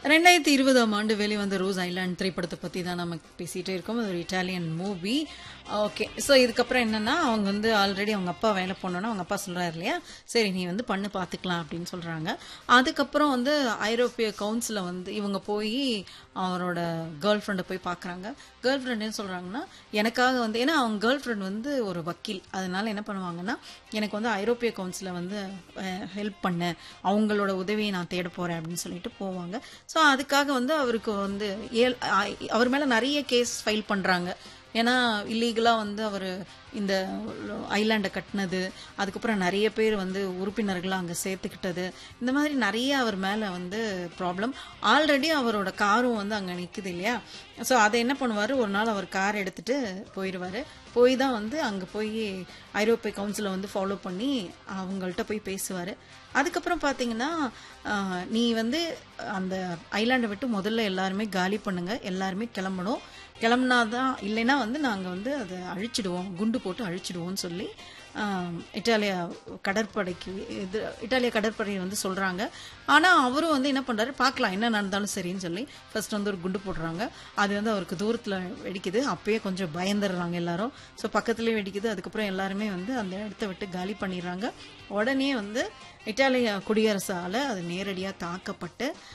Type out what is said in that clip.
ரெண்டாயிரத்தி இருபதாம் ஆண்டு வெளிவந்த ரோஸ் ஐலாண்ட் திரைப்படத்தை பற்றி தான் நம்ம பேசிகிட்டே இருக்கோம் அது ஒரு இட்டாலியன் மூவி ஓகே ஸோ இதுக்கப்புறம் என்னன்னா அவங்க வந்து ஆல்ரெடி அவங்க அப்பா வேலை போனோன்னா அவங்க அப்பா சொல்கிறாரு இல்லையா சரி நீ வந்து பண்ணு பார்த்துக்கலாம் அப்படின்னு சொல்கிறாங்க அதுக்கப்புறம் வந்து ஐரோப்பிய கவுன்சிலில் வந்து இவங்க போய் அவரோட கேர்ள் ஃப்ரெண்டை போய் பார்க்குறாங்க கேர்ள் ஃப்ரெண்ட் என்ன சொல்கிறாங்கன்னா எனக்காக வந்து ஏன்னா அவங்க கேர்ள் ஃப்ரெண்ட் வந்து ஒரு வக்கீல் அதனால என்ன பண்ணுவாங்கன்னா எனக்கு வந்து ஐரோப்பிய கவுன்சிலில் வந்து ஹெல்ப் பண்ண அவங்களோட உதவியை நான் தேட போகிறேன் அப்படின்னு சொல்லிட்டு போவாங்க ஸோ அதுக்காக வந்து அவருக்கு வந்து ஏல் ஆ- அவர் மேலே நிறைய கேஸ் ஃபைல் பண்ணுறாங்க ஏன்னா இல்லீகலாக வந்து அவர் இந்த ஐலாண்டை கட்டினது அதுக்கப்புறம் நிறைய பேர் வந்து உறுப்பினர்களை அங்கே சேர்த்துக்கிட்டது இந்த மாதிரி நிறைய அவர் மேலே வந்து ப்ராப்ளம் ஆல்ரெடி அவரோட காரும் வந்து அங்கே நிற்குது இல்லையா ஸோ அதை என்ன பண்ணுவார் ஒரு நாள் அவர் கார் எடுத்துட்டு போயிடுவார் போய் தான் வந்து அங்கே போய் ஐரோப்பிய கவுன்சிலை வந்து ஃபாலோ பண்ணி அவங்கள்ட்ட போய் பேசுவார் அதுக்கப்புறம் பார்த்தீங்கன்னா ஆஹ், நீ வந்து அந்த ஐலாண்டை விட்டு முதல்ல எல்லாருமே காலி பண்ணுங்க எல்லாருமே கிளம்பணும் கிளம்புனாதான் இல்லைன்னா வந்து நாங்கள் வந்து அதை அழிச்சிடுவோம் குண்டு போட்டு அழிச்சிடுவோம்னு சொல்லி ஆஹ், இட்டாலிய கடற்படைக்கு இது இட்டாலிய கடற்படை வந்து சொல்கிறாங்க ஆனால் அவரும் வந்து என்ன பண்ணுறாரு பார்க்கலாம் என்ன நடந்தாலும் சரின்னு சொல்லி ஃபர்ஸ்ட் வந்து ஒரு குண்டு போடுறாங்க அது வந்து அவருக்கு தூரத்தில் வெடிக்குது அப்பயே கொஞ்சம் பயந்துடுறாங்க எல்லாரும் ஸோ பக்கத்துலேயே வெடிக்குது அதுக்கப்புறம் எல்லாருமே வந்து அந்த இடத்த விட்டு காலி பண்ணிடுறாங்க உடனே வந்து இட்டாலிய குடியரசால் அது நேரடியாக தாக்கப்பட்டு